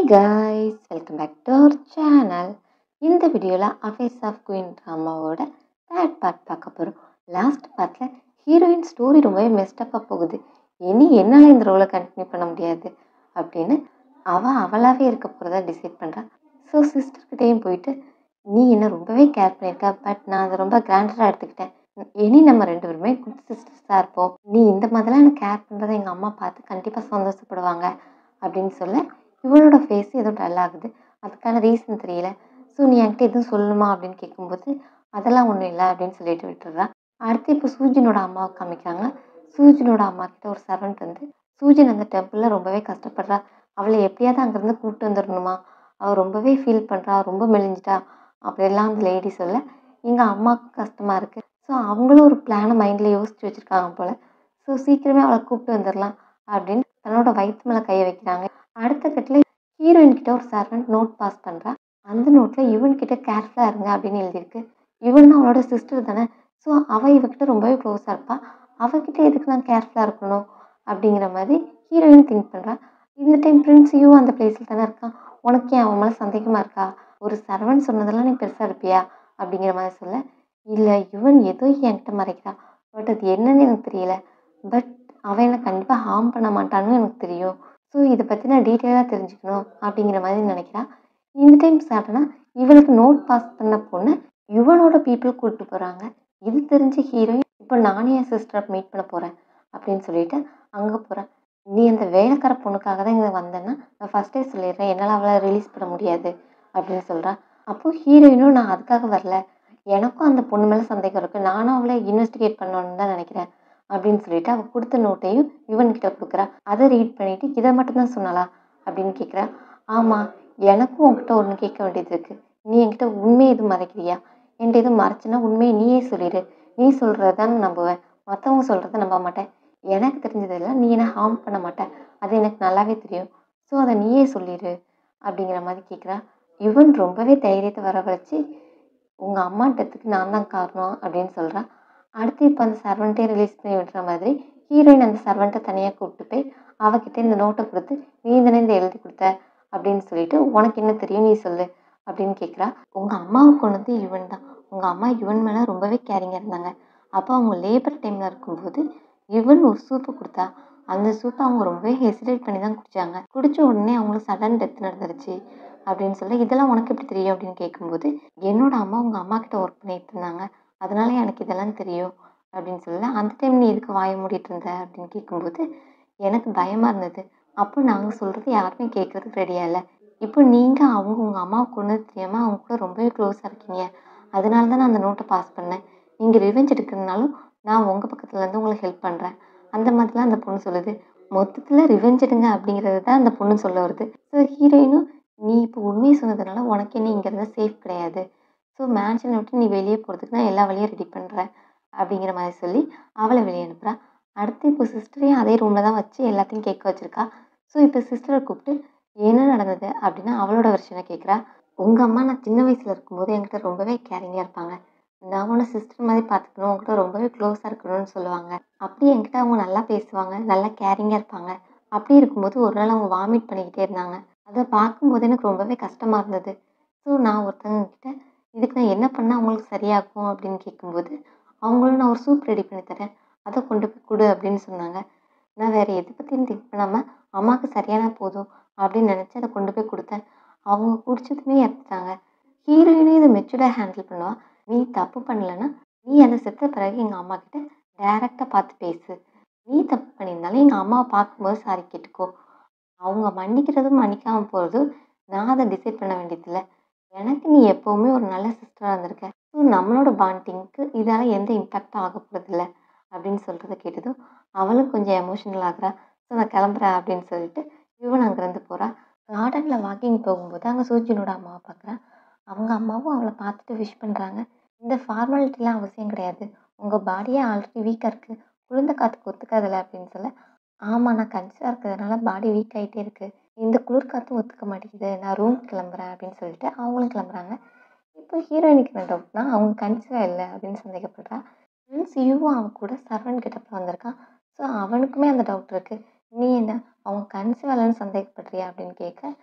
guys welcome back to our channel இந்த வீடியோவில் affairs of queen ட்ராமாவோட தேர்ட் பார்ட் பார்க்க போகிறோம் லாஸ்ட் பார்ட்டில் ஹீரோயின் ஸ்டோரி ரொம்பவே மெஸ்டப்பாக போகுது இனி என்னால் இந்த ரோலை கண்டினியூ பண்ண முடியாது அப்படின்னு அவள் அவளாகவே இருக்க போகிறதா டிசைட் பண்ணுறான் ஸோ சிஸ்டர்கிட்டையும் போயிட்டு நீ என்ன ரொம்பவே கேர் பண்ணியிருக்க பட் நான் அதை ரொம்ப கிராண்டடாக எடுத்துக்கிட்டேன் இனி நம்ம ரெண்டு பேருமே குட் சிஸ்டர்ஸாக இருப்போம் நீ இந்த மாதிரிலாம் எனக்கு கேர் பண்ணுறதை எங்கள் அம்மா பார்த்து கண்டிப்பாக சந்தோஷப்படுவாங்க அப்படின்னு சொல்ல இவளோட ஃபேஸ் ஏதோ டல் ஆகுது அதுக்கான ரீசன் தெரியல ஸோ நீ என்கிட்ட எதுவும் சொல்லணுமா அப்படின்னு கேட்கும்போது அதெல்லாம் ஒன்றும் இல்லை அப்படின்னு சொல்லிட்டு விட்டுறா அடுத்து இப்போ சூஜினோட அம்மாவை காமிக்கிறாங்க சூஜினோட அம்மா கிட்ட ஒரு சர்வெண்ட் வந்து சூஜின் அந்த டெம்பிளில் ரொம்பவே கஷ்டப்படுறா அவளை எப்படியாவது அங்கேருந்து கூப்பிட்டு வந்துடணுமா அவள் ரொம்பவே ஃபீல் பண்ணுறா ரொம்ப மெலிஞ்சிட்டா அப்படியெல்லாம் அந்த லேடி சொல்ல எங்கள் அம்மாவுக்கும் கஷ்டமாக இருக்குது ஸோ அவங்களும் ஒரு பிளானை மைண்டில் யோசிச்சு வச்சுருக்காங்க போல் ஸோ சீக்கிரமே அவளை கூப்பிட்டு வந்துடலாம் அப்படின்னு தன்னோட வயிற்று மேலே கையை வைக்கிறாங்க அடுத்த கட்டில் ஹீரோயின் கிட்ட ஒரு சர்வெண்ட் நோட் பாஸ் பண்ணுறா அந்த நோட்டில் இவன் கிட்ட கேர்ஃபுல்லாக இருங்க அப்படின்னு எழுதியிருக்கு இவன் அவளோட சிஸ்டர் தானே ஸோ அவள் இவகிட்ட ரொம்பவே க்ளோஸாக இருப்பா அவகிட்ட எதுக்கு நான் கேர்ஃபுல்லாக இருக்கணும் அப்படிங்கிற மாதிரி ஹீரோயின் திங்க் பண்ணுறா இந்த டைம் பிரின்ஸையும் அந்த பிளேஸில் தானே இருக்கான் உனக்கு ஏன் அவன் மேலே சந்தேகமாக இருக்கா ஒரு சர்வன்ட் சொன்னதெல்லாம் நீ பெருசாக இருப்பியா அப்படிங்கிற மாதிரி சொல்ல இல்லை இவன் ஏதோ என்கிட்ட மறைக்கிறா பட் அது என்னன்னு எனக்கு தெரியல பட் அவன் என்னை கண்டிப்பாக ஹார்ம் பண்ண மாட்டான்னு எனக்கு தெரியும் ஸோ இதை பற்றி நான் டீட்டெயிலாக தெரிஞ்சுக்கணும் அப்படிங்கிற மாதிரி நினைக்கிறான் இந்த டைம் சடனாக இவளுக்கு நோட் பாஸ் பண்ண பொண்ணு இவனோட பீப்புள் கூப்பிட்டு போகிறாங்க இது தெரிஞ்ச ஹீரோயின் இப்போ நானே என் சிஸ்டரை மீட் பண்ண போகிறேன் அப்படின்னு சொல்லிட்டு அங்கே போகிறேன் நீ அந்த வேலைக்கார பொண்ணுக்காக தான் இங்கே வந்தேன்னா நான் ஃபஸ்ட்டே சொல்லிடுறேன் என்னால் அவளை ரிலீஸ் பண்ண முடியாது அப்படின்னு சொல்கிறான் அப்போது ஹீரோயினும் நான் அதுக்காக வரல எனக்கும் அந்த பொண்ணு மேலே சந்தேகம் இருக்குது நானும் அவளை இன்வெஸ்டிகேட் பண்ணணும்னு தான் நினைக்கிறேன் அப்படின்னு சொல்லிட்டு அவள் கொடுத்த நோட்டையும் இவன்கிட்ட கொடுக்குறா அதை ரீட் பண்ணிவிட்டு இதை மட்டும்தான் சொன்னாளா அப்படின்னு கேட்குறா ஆமாம் எனக்கும் உன்கிட்ட ஒன்று கேட்க வேண்டியது இருக்குது நீ என்கிட்ட உண்மையை எதுவும் மறைக்கிறியா என்கிட்ட எதுவும் மறைச்சுன்னா உண்மையை நீயே சொல்லிடு நீ சொல்கிறது தான் நான் நம்புவேன் மற்றவங்க சொல்கிறத நம்ப மாட்டேன் எனக்கு தெரிஞ்சதெல்லாம் நீ என்ன ஹார்ம் பண்ண மாட்டேன் அது எனக்கு நல்லாவே தெரியும் ஸோ அதை நீயே சொல்லிடு அப்படிங்கிற மாதிரி கேட்குறா இவன் ரொம்பவே தைரியத்தை வரவழைச்சி உங்கள் அம்மா டெத்துக்கு நான் தான் காரணம் அப்படின்னு சொல்கிறான் அடுத்து இப்போ அந்த சர்வெண்ட்டே ரிலீஸ் பண்ணி விடுற மாதிரி ஹீரோயின் அந்த சர்வெண்ட்டை தனியாக கூப்பிட்டு போய் அவகிட்ட இந்த நோட்டை கொடுத்து நீ தானே இந்த எழுதி கொடுத்த அப்படின்னு சொல்லிட்டு உனக்கு என்ன தெரியும் நீ சொல்லு அப்படின்னு கேட்குறா உங்கள் அம்மாவை கொண்டது இவன் தான் உங்கள் அம்மா இவன் மேலே ரொம்பவே கேரிங்காக இருந்தாங்க அப்போ அவங்க லேபர் டைமில் இருக்கும்போது இவன் ஒரு சூப்பு கொடுத்தா அந்த சூப்பை அவங்க ரொம்பவே ஹெசிடேட் பண்ணி தான் குடித்தாங்க குடித்த உடனே அவங்களுக்கு சடன் டெத் நடந்துருச்சு அப்படின்னு சொல்லி இதெல்லாம் உனக்கு எப்படி தெரியும் அப்படின்னு கேட்கும்போது என்னோட அம்மா உங்கள் அம்மா கிட்ட ஒர்க் பண்ணிட்டு இருந்தாங்க அதனால எனக்கு இதெல்லாம் தெரியும் அப்படின்னு சொல்ல அந்த டைம் நீ எதுக்கு வாய மூடிட்டு இருந்த அப்படின்னு கேட்கும்போது எனக்கு பயமாக இருந்தது அப்போ நாங்கள் சொல்கிறது யாருமே கேட்குறதுக்கு ரெடியாக இல்லை இப்போ நீங்கள் அவங்க உங்கள் அம்மாவை கொண்டு தெரியாமல் அவங்க கூட ரொம்பவே க்ளோஸாக இருக்கீங்க அதனால தான் நான் அந்த நோட்டை பாஸ் பண்ணேன் நீங்கள் ரிவெஞ்ச் எடுக்கிறதுனாலும் நான் உங்கள் பக்கத்துலேருந்து உங்களுக்கு ஹெல்ப் பண்ணுறேன் அந்த மாதிரிலாம் அந்த பொண்ணு சொல்லுது மொத்தத்தில் ரிவெஞ்ச் எடுங்க அப்படிங்கிறது தான் அந்த பொண்ணு சொல்ல வருது ஸோ ஹீரோயினும் நீ இப்போ உண்மையை சொன்னதுனால உனக்கு என்ன இங்கே இருந்தால் சேஃப் கிடையாது ஸோ மேன்ஷனை விட்டு நீ வெளியே போகிறதுக்கு நான் எல்லா வழியும் ரெடி பண்ணுறேன் அப்படிங்கிற மாதிரி சொல்லி அவளை வெளியே அனுப்புகிறா அடுத்து இப்போ சிஸ்டரையும் அதே ரூமில் தான் வச்சு எல்லாத்தையும் கேட்க வச்சுருக்கா ஸோ இப்போ சிஸ்டரை கூப்பிட்டு என்ன நடந்தது அப்படின்னு அவளோட வருஷனை கேட்குறா உங்கள் அம்மா நான் சின்ன வயசில் இருக்கும்போது என்கிட்ட ரொம்பவே கேரிங்காக இருப்பாங்க நான் உன்னை சிஸ்டர் மாதிரி பார்த்துக்கணும் உங்ககிட்ட ரொம்பவே க்ளோஸாக இருக்கணும்னு சொல்லுவாங்க அப்படி என்கிட்ட அவங்க நல்லா பேசுவாங்க நல்லா கேரிங்காக இருப்பாங்க அப்படி இருக்கும்போது ஒரு நாள் அவங்க வாமிட் பண்ணிக்கிட்டே இருந்தாங்க அதை பார்க்கும்போது எனக்கு ரொம்பவே கஷ்டமாக இருந்தது ஸோ நான் ஒருத்தவங்க கிட்ட இதுக்கு நான் என்ன பண்ணால் அவங்களுக்கு சரியாகும் அப்படின்னு கேட்கும்போது அவங்களும் நான் ஒரு சூப் ரெடி பண்ணி தரேன் அதை கொண்டு போய் கொடு அப்படின்னு சொன்னாங்க நான் வேறு எதை பற்றியும் திங்க் பண்ணாமல் அம்மாவுக்கு சரியான போதும் அப்படின்னு நினச்சி அதை கொண்டு போய் கொடுத்தேன் அவங்க குடிச்சதுமே இறந்துட்டாங்க ஹீரோயினும் இதை மெச்சூர்டாக ஹேண்டில் பண்ணுவாள் நீ தப்பு பண்ணலைன்னா நீ அதை செத்த பிறகு எங்கள் அம்மா கிட்ட டைரெக்டாக பார்த்து பேசு நீ தப்பு பண்ணியிருந்தாலும் எங்கள் அம்மாவை பார்க்கும்போது சாரி கேட்டுக்கோ அவங்க மன்னிக்கிறதும் மன்னிக்காமல் போகிறதும் நான் அதை டிசைட் பண்ண வேண்டியதில்லை எனக்கு நீ எப்போவுமே ஒரு நல்ல சிஸ்டராக இருந்திருக்க ஸோ நம்மளோட பாண்டிங்க்கு இதால் எந்த இம்பேக்டும் ஆக போகிறதில்ல அப்படின்னு சொல்கிறத கேட்டதும் அவளும் கொஞ்சம் எமோஷனல் ஆகுறா ஸோ நான் கிளம்புறேன் அப்படின்னு சொல்லிட்டு இவன் அங்கேருந்து போகிறா கார்டனில் வாக்கிங் போகும்போது அங்கே சூஜினோட அம்மாவை பார்க்குறேன் அவங்க அம்மாவும் அவளை பார்த்துட்டு விஷ் பண்ணுறாங்க இந்த ஃபார்மாலிட்டிலாம் அவசியம் கிடையாது உங்கள் பாடியே ஆல்ரெடி வீக்காக இருக்குது குளிர்ந்த காற்றுக்கு ஒத்துக்காதில்ல அப்படின்னு சொல்ல ஆமாம் நான் கன்சிவாக இருக்கிறதுனால பாடி வீக் ஆகிட்டே இருக்குது இந்த குளிர் காற்றும் ஒத்துக்க மாட்டேங்குது நான் ரூம் கிளம்புறேன் அப்படின்னு சொல்லிட்டு அவங்களும் கிளம்புறாங்க இப்போ ஹீரோயினுக்கு என்ன டவுட்னா அவங்க கன்சிவாக இல்லை அப்படின்னு சந்தேகப்படுறா ஃப்ரெண்ட்ஸ் இவன் அவன் கூட சர்வன் கிட்டப்பில் வந்திருக்கான் ஸோ அவனுக்குமே அந்த டவுட் இருக்குது நீ என்ன அவங்க கன்சிவாக இல்லைன்னு சந்தேகப்படுறியா அப்படின்னு கேட்க நீ இப்போ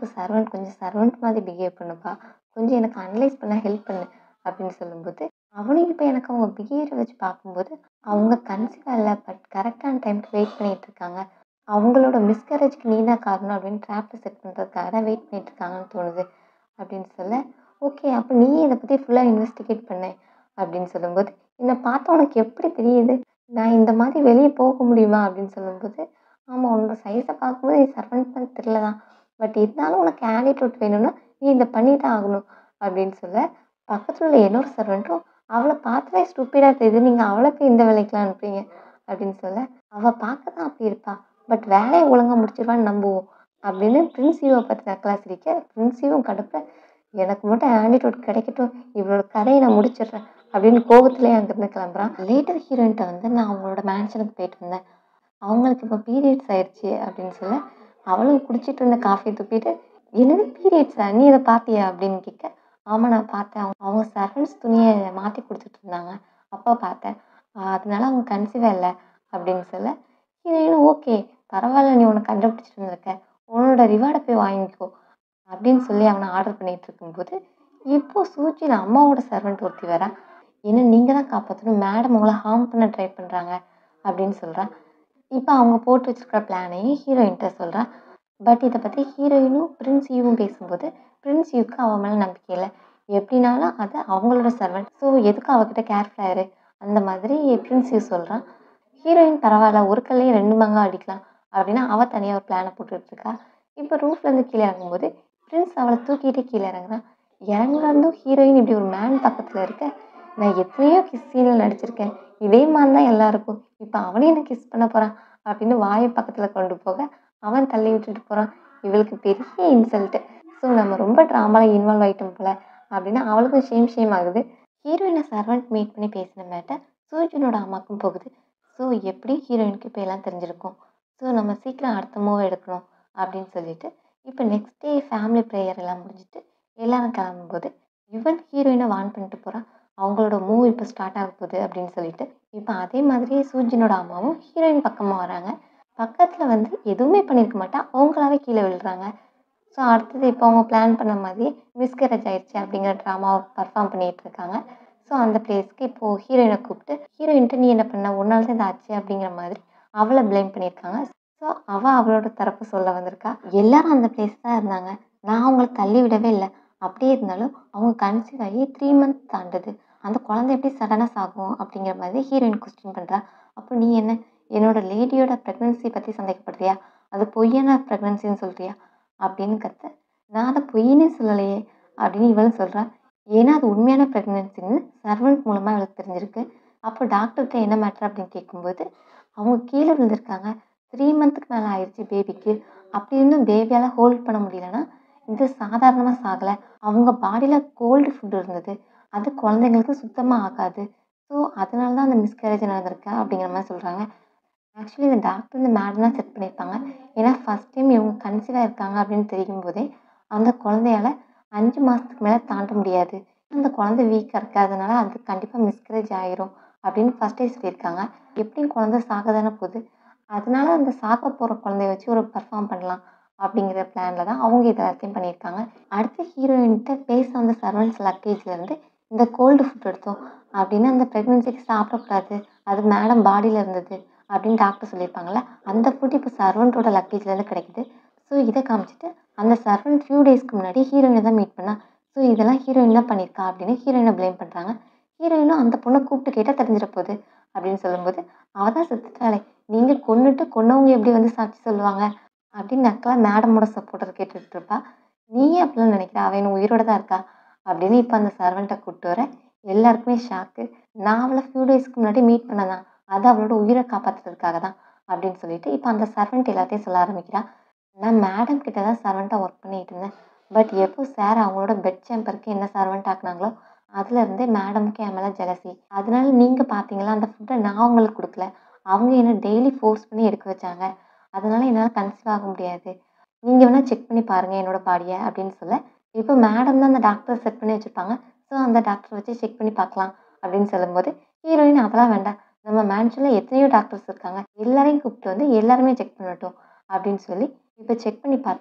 இப்போ சர்வெண்ட் கொஞ்சம் சர்வெண்ட் மாதிரி பிஹேவ் பண்ணுப்பா கொஞ்சம் எனக்கு அனலைஸ் பண்ண ஹெல்ப் பண்ணு அப்படின்னு சொல்லும்போது அவனும் இப்போ எனக்கு அவங்க பிஹேவியரை வச்சு பார்க்கும்போது அவங்க கன்சீவ் இல்லை பட் கரெக்டான டைமுக்கு வெயிட் பண்ணிட்டு இருக்காங்க அவங்களோட மிஸ்கரேஜ்க்கு நீ தான் காரணம் அப்படின்னு ட்ராப்பில் செட் பண்ணுறதுக்காக தான் வெயிட் பண்ணிட்டு இருக்காங்கன்னு தோணுது அப்படின்னு சொல்ல ஓகே அப்போ நீ இதை பற்றி ஃபுல்லாக இன்வெஸ்டிகேட் பண்ண அப்படின்னு சொல்லும்போது என்னை பார்த்தா உனக்கு எப்படி தெரியுது நான் இந்த மாதிரி வெளியே போக முடியுமா அப்படின்னு சொல்லும்போது ஆமாம் உன்னோட சைஸை பார்க்கும்போது நீ சர்வெண்ட் மாதிரி தெரியல தான் பட் இருந்தாலும் உனக்கு ஆட்டிடியூட் வேணும்னா நீ இதை பண்ணி தான் ஆகணும் அப்படின்னு சொல்ல பக்கத்தில் உள்ள இன்னொரு சர்வெண்ட்டும் அவளை பார்த்தாலே ஸ்டூப்பிடாக தெரியுது நீங்கள் அவளை போய் இந்த வேலைக்கெலாம் அனுப்புறீங்க அப்படின்னு சொல்ல அவள் பார்க்க தான் அப்படி இருப்பா பட் வேலையை ஒழுங்காக முடிச்சிருவான்னு நம்புவோம் அப்படின்னு பிரின்சியூவை பற்றி நக்கலா சிரிக்க பிரின்சியும் கடுப்பில் எனக்கு மட்டும் ஆண்டிடியூட் கிடைக்கட்டும் இவளோட கதையை நான் முடிச்சிடுறேன் அப்படின்னு கோபத்துலேயே அங்கேருந்து கிளம்புறான் லேட்டர் ஹீரோயின்ட்ட வந்து நான் அவங்களோட மேன்ஷனுக்கு போயிட்டு இருந்தேன் அவங்களுக்கு இப்போ பீரியட்ஸ் ஆயிடுச்சு அப்படின்னு சொல்ல அவளும் குடிச்சிட்டு இருந்த காஃபியை துப்பிட்டு என்னது பீரியட்ஸா நீ இதை பார்த்தியா அப்படின்னு கேட்க ஆமாம் நான் பார்த்தேன் அவங்க அவங்க சர்வன்ஸ் துணியை மாற்றி கொடுத்துட்டு இருந்தாங்க அப்போ பார்த்தேன் ஆஹ் அதனால அவங்க கன்சீவாக இல்லை அப்படின்னு சொல்ல ஹீரோயினும் ஓகே பரவாயில்ல நீ உனக்கு கண்டுபிடிச்சிட்டு இருந்திருக்க உன்னோட ரிவார்டை போய் வாங்கிக்கோ அப்படின்னு சொல்லி அவனை ஆர்டர் பண்ணிட்டு இருக்கும்போது இப்போ சூச்சியில் அம்மாவோட சர்வெண்ட் ஒருத்தி வரா என்ன நீங்கள் தான் காப்பாற்றணும் மேடம் உங்களை ஹார்ம் பண்ண ட்ரை பண்ணுறாங்க அப்படின்னு சொல்கிறான் இப்போ அவங்க போட்டு வச்சிருக்கிற பிளானையும் ஹீரோயின்கிட்ட சொல்கிறான் பட் இதை பற்றி ஹீரோயினும் பிரின்ஸ் யூவும் பேசும்போது பிரின்ஸ் யூக்கு அவன் மேலே நம்பிக்கை இல்லை எப்படினாலும் அது அவங்களோட சர்வெண்ட் ஸோ எதுக்கு அவகிட்ட கேர்ஃபுல்லாக இரு அந்த மாதிரி பிரின்ஸ் யூ சொல்கிறான் ஹீரோயின் பரவாயில்ல ஒரு கல்லையும் ரெண்டு மங்கா அடிக்கலாம் அப்படின்னு அவள் தனியாக ஒரு பிளானை போட்டுட்டு இருக்கா இப்போ ரூஃப்லேருந்து கீழே இறங்கும்போது பிரின்ஸ் அவளை தூக்கிட்டு கீழே இறங்குறான் இறங்குறதும் ஹீரோயின் இப்படி ஒரு மேன் பக்கத்தில் இருக்க நான் எத்தனையோ கிஸ் சீனில் நடிச்சிருக்கேன் இதே மாதிரி தான் எல்லாருக்கும் இப்போ அவனையும் என்ன கிஸ் பண்ண போகிறான் அப்படின்னு வாயை பக்கத்தில் கொண்டு போக அவன் தள்ளி விட்டுட்டு போகிறான் இவளுக்கு பெரிய இன்சல்ட்டு ஸோ நம்ம ரொம்ப ட்ராமாவில் இன்வால்வ் ஆகிட்டோம் போல அப்படின்னு அவளுக்கும் ஷேம் ஷேம் ஆகுது ஹீரோயினை சர்வெண்ட் மீட் பண்ணி பேசின மேட்டர் சூர்ஜனோட அம்மாக்கும் போகுது ஸோ எப்படி ஹீரோயினுக்கு இப்போ எல்லாம் தெரிஞ்சிருக்கும் ஸோ நம்ம சீக்கிரம் அடுத்த மூவ் எடுக்கணும் அப்படின்னு சொல்லிட்டு இப்போ நெக்ஸ்ட் டே ஃபேமிலி ப்ரேயர் எல்லாம் முடிஞ்சிட்டு எல்லாரும் கிளம்பும்போது யுவன் ஹீரோயினை வான் பண்ணிட்டு போகிறான் அவங்களோட மூவ் இப்போ ஸ்டார்ட் ஆக போகுது அப்படின்னு சொல்லிட்டு இப்போ அதே மாதிரியே சூர்ஜனோட அம்மாவும் ஹீரோயின் பக்கமாக வராங்க பக்கத்தில் வந்து எதுவுமே பண்ணியிருக்க மாட்டா அவங்களாவே கீழே விழுறாங்க ஸோ அடுத்தது இப்போ அவங்க பிளான் பண்ண மாதிரி மிஸ்கரேஜ் ஆயிடுச்சு அப்படிங்கிற ட்ராமாவை பர்ஃபார்ம் பண்ணிகிட்டு இருக்காங்க ஸோ அந்த பிளேஸ்க்கு இப்போது ஹீரோயினை கூப்பிட்டு ஹீரோயின்ட்டு நீ என்ன பண்ண உன்னால தான் இதாச்சு அப்படிங்கிற மாதிரி அவளை ப்ளேம் பண்ணியிருக்காங்க ஸோ அவள் அவளோட தரப்பு சொல்ல வந்திருக்கா எல்லாரும் அந்த பிளேஸ் தான் இருந்தாங்க நான் அவங்கள தள்ளி விடவே இல்லை அப்படியே இருந்தாலும் அவங்க கன்சீவ் ஆகி த்ரீ மந்த் தாண்டுது அந்த குழந்தை எப்படி சடனாக சாகும் அப்படிங்கிற மாதிரி ஹீரோயின் கொஸ்டின் பண்ணுறா அப்போ நீ என்ன என்னோட லேடியோட ப்ரெக்னன்சி பற்றி சந்தேகப்படுறியா அது பொய்யான ப்ரெக்னன்சின்னு சொல்கிறியா அப்படின்னு கத்த நான் அதை பொய்னே சொல்லலையே அப்படின்னு இவளும் சொல்கிறா ஏன்னா அது உண்மையான ப்ரெக்னன்சின்னு சர்வெண்ட் மூலமாக இவளுக்கு தெரிஞ்சிருக்கு அப்போ டாக்டர்கிட்ட என்ன மேட்ரு அப்படின்னு கேட்கும்போது அவங்க கீழே விழுந்திருக்காங்க த்ரீ மந்த்துக்கு மேலே ஆயிடுச்சு பேபிக்கு அப்படி இருந்தும் பேபியால் ஹோல்ட் பண்ண முடியலன்னா இது சாதாரணமாக சாகலை அவங்க பாடியில் கோல்டு ஃபுட் இருந்தது அது குழந்தைங்களுக்கு சுத்தமாக ஆகாது ஸோ அதனால தான் அந்த மிஸ்கேரேஜ் நடந்திருக்கு அப்படிங்கிற மாதிரி சொல்கிறாங்க ஆக்சுவலி இந்த டாக்டர் இந்த மேடம் தான் செட் பண்ணியிருப்பாங்க ஏன்னா ஃபஸ்ட் டைம் இவங்க கன்சீவாக இருக்காங்க அப்படின்னு தெரியும் போதே அந்த குழந்தையால அஞ்சு மாதத்துக்கு மேலே தாண்ட முடியாது அந்த குழந்தை வீக்காக இருக்குது அதனால அது கண்டிப்பாக மிஸ்கரேஜ் ஆயிரும் அப்படின்னு ஃபஸ்ட்டே சொல்லியிருக்காங்க எப்படியும் குழந்தை சாக தானே போகுது அதனால அந்த சாக போகிற குழந்தைய வச்சு ஒரு பர்ஃபார்ம் பண்ணலாம் அப்படிங்கிற பிளானில் தான் அவங்க இது எல்லாத்தையும் பண்ணியிருக்காங்க அடுத்த ஹீரோயின்கிட்ட பேச வந்த சர்வன்ஸ் லக்கேஜ்லேருந்து இந்த கோல்டு ஃபுட் எடுத்தோம் அப்படின்னு அந்த ப்ரெக்னென்சிக்கு சாப்பிடக்கூடாது அது மேடம் பாடியில் இருந்தது அப்படின்னு டாக்டர் சொல்லியிருப்பாங்கள்ல அந்த ஃபுட் இப்போ சர்வெண்ட்டோட லக்கேஜ்லேருந்து கிடைக்குது ஸோ இதை காமிச்சிட்டு அந்த சர்வெண்ட் ஃபியூ டேஸ்க்கு முன்னாடி ஹீரோயினை தான் மீட் பண்ணா ஸோ இதெல்லாம் ஹீரோயின் தான் பண்ணியிருக்கா அப்படின்னு ஹீரோயினை ப்ளேம் பண்ணுறாங்க ஹீரோயினும் அந்த பொண்ணை கூப்பிட்டு கேட்டால் தெரிஞ்சிட போகுது அப்படின்னு சொல்லும்போது அவள் தான் செத்துட்டாளே நீங்கள் கொன்னுட்டு கொன்னவங்க எப்படி வந்து சாட்சி சொல்லுவாங்க அப்படின்னு நக்கலா மேடமோட சப்போர்ட்டர் கேட்டுட்டு இருப்பா நீயே அப்படிலாம் நினைக்கிற அவன் இன்னும் உயிரோட தான் இருக்கா அப்படின்னு இப்போ அந்த சர்வெண்ட்டை கூப்பிட்டு வர எல்லாருக்குமே ஷாக்கு நான் அவளை ஃபியூ டேஸ்க்கு முன்னாடி மீட் பண்ணதான் அது அவளோட உயிரை காப்பாற்றுறதுக்காக தான் அப்படின்னு சொல்லிட்டு இப்போ அந்த சர்வெண்ட் எல்லாத்தையும் சொல்ல ஆரம்பிக்கிறா நான் மேடம் கிட்ட தான் சர்வெண்ட்டாக ஒர்க் பண்ணிட்டு இருந்தேன் பட் எப்போ சார் அவங்களோட பெட் சேம்பருக்கு என்ன சர்வெண்ட் ஆக்குனாங்களோ அதுலேருந்தே மேடமுக்கு என் மேலே ஜெலசி அதனால நீங்கள் பார்த்தீங்களா அந்த ஃபுட்டை நான் உங்களுக்கு கொடுக்கல அவங்க என்ன டெய்லி ஃபோர்ஸ் பண்ணி எடுக்க வச்சாங்க அதனால என்னால் கன்சீவ் ஆக முடியாது நீங்கள் வேணால் செக் பண்ணி பாருங்கள் என்னோட பாடியை அப்படின்னு சொல்ல இப்போ மேடம் தான் அந்த டாக்டர் செட் பண்ணி வச்சுருப்பாங்க ஸோ அந்த டாக்டர் வச்சு செக் பண்ணி பார்க்கலாம் அப்படின்னு சொல்லும்போது ஹீரோயின் அதெல்லாம் வேண்டாம் நம்ம மேன்ஷனில் எத்தனையோ டாக்டர்ஸ் இருக்காங்க எல்லாரையும் கூப்பிட்டு வந்து எல்லாருமே செக் பண்ணட்டும் அப்படின்னு சொல்லி இப்போ செக் பண்ணி பார்த்தா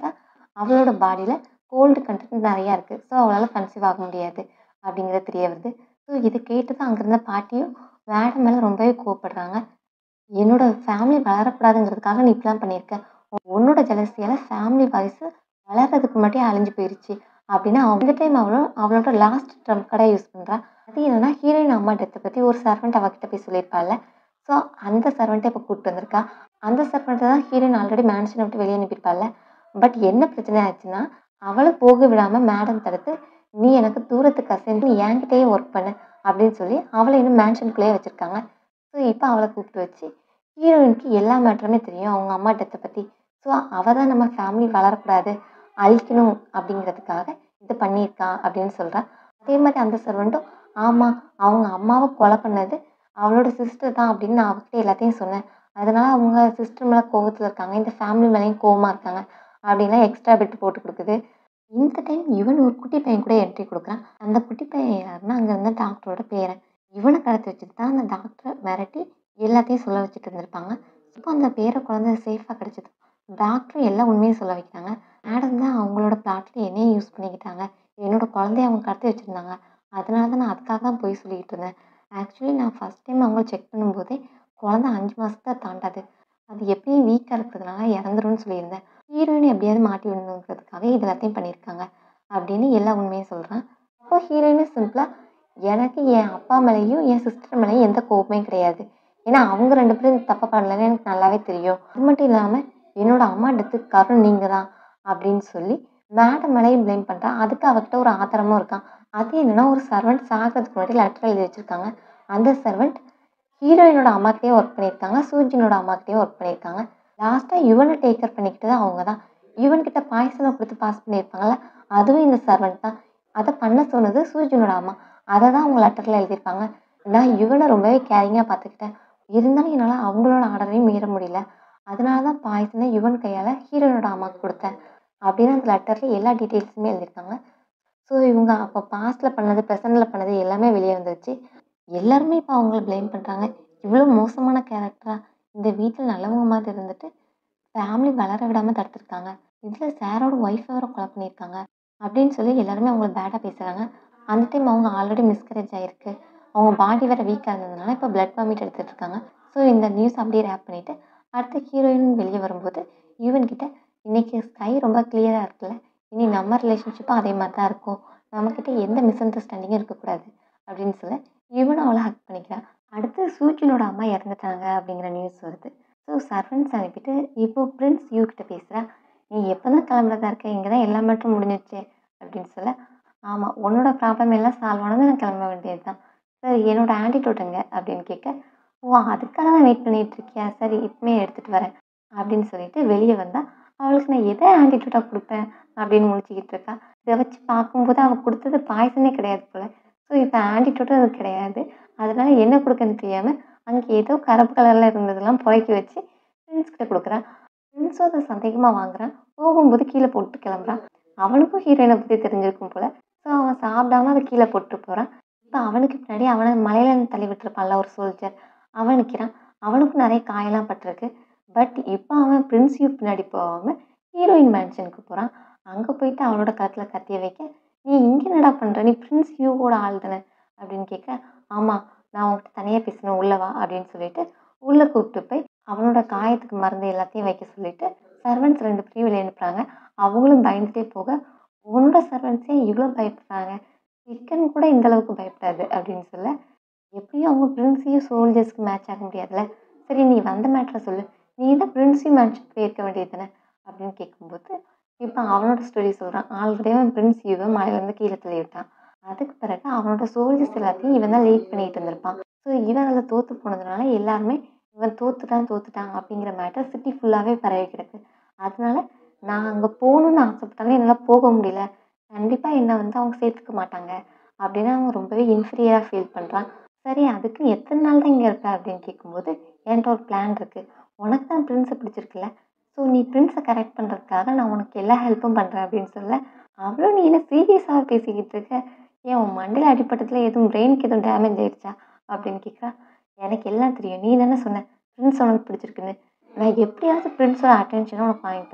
அவளோட பாடியில் கோல்டு கண்டென்ட் நிறையா இருக்குது ஸோ அவளால் கன்சீவ் ஆக முடியாது அப்படிங்கிறது தெரிய வருது ஸோ இதை கேட்டு தான் அங்கே இருந்த பாட்டியும் மேடம் மேலே ரொம்பவே கோவப்படுறாங்க என்னோட ஃபேமிலி வளரக்கூடாதுங்கிறதுக்காக நீ இப்படிலாம் பண்ணியிருக்க உன்னோட ஜலசியால் ஃபேமிலி வாய்ஸ் வளர்றதுக்கு மட்டும் அழிஞ்சு போயிருச்சு அப்படின்னு அவன் இந்த டைம் அவளும் அவளோட லாஸ்ட் ட்ரம் கடை யூஸ் பண்ணுறா அது என்னன்னா ஹீரோயின் அம்மா டெத்தை பற்றி ஒரு சர்வெண்ட் அவகிட்ட போய் சொல்லியிருப்பாள்ல ஸோ அந்த சர்வெண்ட்டை இப்போ கூப்பிட்டு வந்திருக்கா அந்த சர்வெண்ட்டை தான் ஹீரோயின் ஆல்ரெடி மேன்ஷனை விட்டு வெளியே அனுப்பியிருப்பாள்ல பட் என்ன பிரச்சனை ஆச்சுன்னா அவளை போக விடாமல் மேடம் தடுத்து நீ எனக்கு தூரத்து கசன் நீ என்கிட்டயே ஒர்க் பண்ணு அப்படின்னு சொல்லி அவளை இன்னும் மேன்ஷனுக்குள்ளேயே வச்சுருக்காங்க ஸோ இப்போ அவளை கூப்பிட்டு வச்சு ஹீரோயினுக்கு எல்லா மேட்டருமே தெரியும் அவங்க அம்மா டெத்தை பற்றி ஸோ அவள் தான் நம்ம ஃபேமிலி வளரக்கூடாது அழிக்கணும் அப்படிங்கிறதுக்காக இது பண்ணியிருக்கா அப்படின்னு சொல்கிறா அதே மாதிரி அந்த சர்வெண்ட்டும் ஆமாம் அவங்க அம்மாவை கொலை பண்ணது அவளோட சிஸ்டர் தான் அப்படின்னு நான் அவகிட்ட எல்லாத்தையும் சொன்னேன் அதனால அவங்க சிஸ்டர் மேலே கோவத்தில் இருக்காங்க இந்த ஃபேமிலி மேலேயும் கோவமாக இருக்காங்க அப்படின்லாம் எக்ஸ்ட்ரா பெட் போட்டு கொடுக்குது இந்த டைம் இவன் ஒரு குட்டி பையன் கூட என்ட்ரி கொடுக்குறான் அந்த குட்டி பையன் யாருன்னா அங்கே இருந்த டாக்டரோட பேரன் இவனை கடத்தி வச்சுட்டு தான் அந்த டாக்டரை மிரட்டி எல்லாத்தையும் சொல்ல வச்சுட்டு இருந்திருப்பாங்க இப்போ அந்த பேரை குழந்தை சேஃபாக கிடச்சிது டாக்டர் எல்லா உண்மையும் சொல்ல வைக்கிறாங்க மேடம் தான் அவங்களோட பிளாட்டில் என்னையும் யூஸ் பண்ணிக்கிட்டாங்க என்னோட குழந்தைய அவங்க கடத்தி வச்சுருந்தாங்க அதனால தான் நான் அதுக்காக தான் போய் சொல்லிக்கிட்டு இருந்தேன் ஆக்சுவலி நான் ஃபஸ்ட் டைம் அவங்கள செக் பண்ணும்போதே குழந்த அஞ்சு மாதத்தை தாண்டாது அது எப்பயும் வீக்காக இருக்கிறதுனால இறந்துரும்னு சொல்லியிருந்தேன் ஹீரோயினை எப்படியாவது மாட்டி விடணுங்கிறதுக்காக இது எல்லாத்தையும் பண்ணியிருக்காங்க அப்படின்னு எல்லா உண்மையும் சொல்கிறேன் அப்போ ஹீரோயினும் சிம்பிளாக எனக்கு என் அப்பா மேலேயும் என் சிஸ்டர் மேலேயும் எந்த கோபமே கிடையாது ஏன்னா அவங்க ரெண்டு பேரும் தப்பாக பண்ணலன்னு எனக்கு நல்லாவே தெரியும் அது மட்டும் இல்லாமல் என்னோட அம்மா டெத்துக்கு காரணம் நீங்கள் தான் அப்படின்னு சொல்லி மேடம் மேலேயும் ப்ளேம் பண்ணுறான் அதுக்கு அவகிட்ட ஒரு ஆத்திரமும் இருக்கான் அது என்னென்னா ஒரு சர்வெண்ட் சாகிறதுக்கு முன்னாடி லெட்டர் எழுதி வச்சுருக்காங்க அந்த சர்வெண்ட் ஹீரோயினோட அம்மாக்கிட்டே ஒர்க் பண்ணியிருக்காங்க சூஜினோட அம்மாக்கிட்டேயும் ஒர்க் பண்ணியிருக்காங்க லாஸ்ட்டாக இவனை டேக் கேர் பண்ணிக்கிட்டது அவங்க தான் இவன்கிட்ட பாய்சனை கொடுத்து பாஸ் பண்ணியிருப்பாங்கல்ல அதுவும் இந்த சர்வெண்ட் தான் அதை பண்ண சொன்னது சூஜினோட அம்மா அதை தான் அவங்க லெட்டரில் எழுதியிருப்பாங்க நான் இவனை ரொம்பவே கேரிங்காக பார்த்துக்கிட்டேன் இருந்தாலும் என்னால் அவங்களோட ஆர்டரையும் மீற முடியல அதனால தான் பாய்சனை யுவன் கையால் ஹீரோயினோட அம்மாவுக்கு கொடுத்தேன் அப்படின்னு அந்த லெட்டரில் எல்லா டீட்டெயில்ஸுமே எழுதியிருக்காங்க ஸோ இவங்க அப்போ பாஸ்ட்டில் பண்ணது ப்ரெசண்டில் பண்ணது எல்லாமே வெளியே வந்துருச்சு எல்லாருமே இப்போ அவங்கள ப்ளேம் பண்ணுறாங்க இவ்வளோ மோசமான கேரக்டராக இந்த வீட்டில் நல்லவங்க மாதிரி இருந்துட்டு ஃபேமிலி வளர விடாமல் தடுத்துருக்காங்க இதில் சாரோட ஒய்ஃப் வேறு கொலை பண்ணியிருக்காங்க அப்படின்னு சொல்லி எல்லாருமே அவங்கள பேடாக பேசுகிறாங்க அந்த டைம் அவங்க ஆல்ரெடி மிஸ்கரேஜ் ஆகிருக்கு அவங்க பாடி வேறு வீக்காக இருந்ததுனால இப்போ பிளட் வாமிட் எடுத்துகிட்டு இருக்காங்க ஸோ இந்த நியூஸ் அப்படியே ரேப் பண்ணிவிட்டு அடுத்த ஹீரோயின் வெளியே வரும்போது ஈவன்கிட்ட இன்றைக்கி ஸ்கை ரொம்ப கிளியராக இருக்குல்ல இனி நம்ம ரிலேஷன்ஷிப்பும் அதே மாதிரி தான் இருக்கும் நம்மக்கிட்ட எந்த மிஸ் அண்டர்ஸ்டாண்டிங்கும் இருக்கக்கூடாது அப்படின்னு சொல்ல இவனும் அவளை ஹக் பண்ணிக்கிறான் அடுத்து சூஜினோட அம்மா இறந்துட்டாங்க அப்படிங்கிற நியூஸ் வருது ஸோ சர்வன்ஸ் அனுப்பிட்டு இப்போ பிரின்ஸ் யூ கிட்ட பேசுகிறா நீ எப்போ தான் கிளம்புறதா இருக்க இங்கே தான் எல்லா மட்டும் முடிஞ்சிச்சு அப்படின்னு சொல்ல ஆமாம் உன்னோட ப்ராப்ளம் எல்லாம் சால்வ் ஆனது நான் கிளம்ப வேண்டியது தான் சரி என்னோட ஆன்டிடோட்டுங்க அப்படின்னு கேட்க ஓ அதுக்காக தான் வெயிட் பண்ணிட்டு இருக்கியா சரி இப்பமே எடுத்துகிட்டு வரேன் அப்படின்னு சொல்லிட்டு வெளியே வந்தால் அவளுக்கு நான் எதை ஆன்டிடோட்டாக கொடுப்பேன் அப்படின்னு முடிச்சுக்கிட்டு இருக்கா இதை வச்சு பார்க்கும்போது அவள் கொடுத்தது பாய்சனே கிடையாது போல் ஸோ இப்போ ஆன்டிடோட்டும் அது கிடையாது அதனால என்ன கொடுக்கன்னு தெரியாமல் அங்கே ஏதோ கருப்பு கலரில் இருந்ததெல்லாம் புறக்கி வச்சு ஃப்ரெண்ட்ஸ் கிட்ட கொடுக்குறான் ஃப்ரெண்ட்ஸும் அதை சந்தேகமாக வாங்குறான் போகும்போது கீழே போட்டு கிளம்புறான் அவனுக்கும் ஹீரோயினை பற்றி தெரிஞ்சிருக்கும் போல் ஸோ அவன் சாப்பிடாம அதை கீழே போட்டு போகிறான் இப்போ அவனுக்கு பின்னாடி அவனை மலையில தள்ளி விட்டுருப்பான்ல ஒரு சோல்ஜர் அவன் நிற்கிறான் அவனுக்கும் நிறைய காயெல்லாம் பட்டிருக்கு பட் இப்போ அவன் பிரின்சியூ பின்னாடி போகாமல் ஹீரோயின் மேன்ஷனுக்கு போகிறான் அங்கே போயிட்டு அவனோட கழுத்தில் கத்திய வைக்க நீ இங்கே என்னடா பண்ணுற நீ பிரின்ஸ் யூவோட ஆள் தானே அப்படின்னு கேட்க ஆமாம் நான் உன்கிட்ட தனியாக பேசணும் உள்ள வா அப்படின்னு சொல்லிட்டு உள்ளே கூப்பிட்டு போய் அவனோட காயத்துக்கு மருந்து எல்லாத்தையும் வைக்க சொல்லிட்டு சர்வன்ட்ஸ் ரெண்டு பேரையும் வெளியே அனுப்புகிறாங்க அவங்களும் பயந்துட்டே போக உன்னோட சர்வன்ட்ஸே இவ்வளோ பயப்படுறாங்க சிக்கன் கூட இந்த அளவுக்கு பயப்படாது அப்படின்னு சொல்ல எப்படியும் அவங்க பிரின்ஸையும் சோல்ஜர்ஸ்க்கு மேட்ச் ஆக முடியாதுல்ல சரி நீ வந்த மேட்ரை சொல்லு நீ தான் பிரின்ஸையும் மேட்ச் போயிருக்க வேண்டியது தானே அப்படின்னு கேட்கும்போது இப்போ அவனோட ஸ்டோரி சொல்கிறான் ஆல்ரெடி அவன் பிரின்ஸ் யூவை மலையிலேருந்து கீழே தள்ளி விட்டான் அதுக்கு பிறகு அவனோட சோல்ஜர்ஸ் எல்லாத்தையும் இவன் தான் லீட் பண்ணிட்டு இருந்திருப்பான் ஸோ இவன் அதில் தோற்று போனதுனால எல்லாருமே இவன் தோத்துட்டான் தோத்துட்டான் அப்படிங்கிற மேட்டர் சிட்டி ஃபுல்லாகவே பரவி கிடக்கு அதனால நான் அங்கே போகணுன்னு ஆசைப்பட்டாலும் என்னால் போக முடியல கண்டிப்பாக என்னை வந்து அவங்க சேர்த்துக்க மாட்டாங்க அப்படின்னு அவன் ரொம்பவே இன்ஃபீரியராக ஃபீல் பண்ணுறான் சரி அதுக்கு எத்தனை நாள் தான் இங்கே இருக்க அப்படின்னு கேட்கும்போது என்கிட்ட ஒரு பிளான் இருக்குது உனக்கு தான் பிரின்ஸை பிடிச்சிருக்குல்ல ஸோ நீ பிரின்ஸை கரெக்ட் பண்ணுறதுக்காக நான் உனக்கு எல்லா ஹெல்ப்பும் பண்ணுறேன் அப்படின்னு சொல்ல அவ்வளோ நீ என்ன சீரியஸாக பேசிக்கிட்டு இருக்க ஏன் உன் மண்டையில் அடிப்பட்டத்தில் எதுவும் பிரெயினுக்கு எதுவும் டேமேஜ் ஆயிடுச்சா அப்படின்னு கேட்குறா எனக்கு எல்லாம் தெரியும் நீ தானே சொன்ன பிரின்ஸ் உனக்கு பிடிச்சிருக்குன்னு நான் எப்படியாவது பிரின்ஸோட அட்டென்ஷனை உனக்கு வாங்கி தரேன்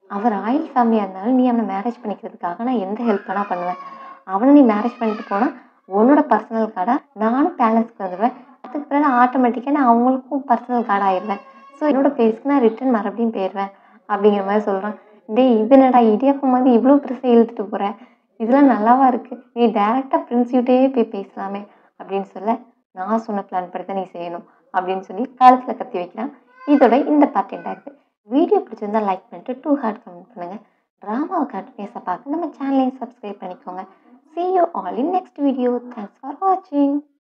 அவர் ராயல் ஃபேமிலியாக இருந்தாலும் நீ அவனை மேரேஜ் பண்ணிக்கிறதுக்காக நான் எந்த ஹெல்ப் வேணால் பண்ணுவேன் அவனை நீ மேரேஜ் பண்ணிட்டு போனால் உன்னோட பர்சனல் கார்டாக நானும் பேலன்ஸ்க்கு வந்துடுவேன் அதுக்கு பிறகு ஆட்டோமேட்டிக்காக நான் அவங்களுக்கும் பர்சனல் கார்டு ஆயிடுவேன் ஸோ என்னோட பேஸ்க்கு நான் ரிட்டன் மறுபடியும் போயிடுவேன் அப்படிங்கிற மாதிரி சொல்கிறான் டேய் இது என்னடா இடியாப்பம் மாதிரி இவ்வளோ பெருசாக இழுத்துட்டு போகிற இதெல்லாம் நல்லாவா இருக்குது நீ டேரெக்டாக பிரின்ஸ்கிட்டே போய் பேசலாமே அப்படின்னு சொல்ல நான் சொன்ன பிளான் படி தான் நீ செய்யணும் அப்படின்னு சொல்லி காலத்தில் கத்தி வைக்கிறான் இதோட இந்த பார்ட் எண்ட் ஆகுது வீடியோ பிடிச்சிருந்தா லைக் பண்ணிட்டு டூ ஹார்ட் கமெண்ட் பண்ணுங்கள் ட்ராமாவை கண்டினியூஸாக பார்க்க நம்ம சேனலையும் சப்ஸ்கிரைப் பண்ணிக்கோங்க see you all in next video thanks for watching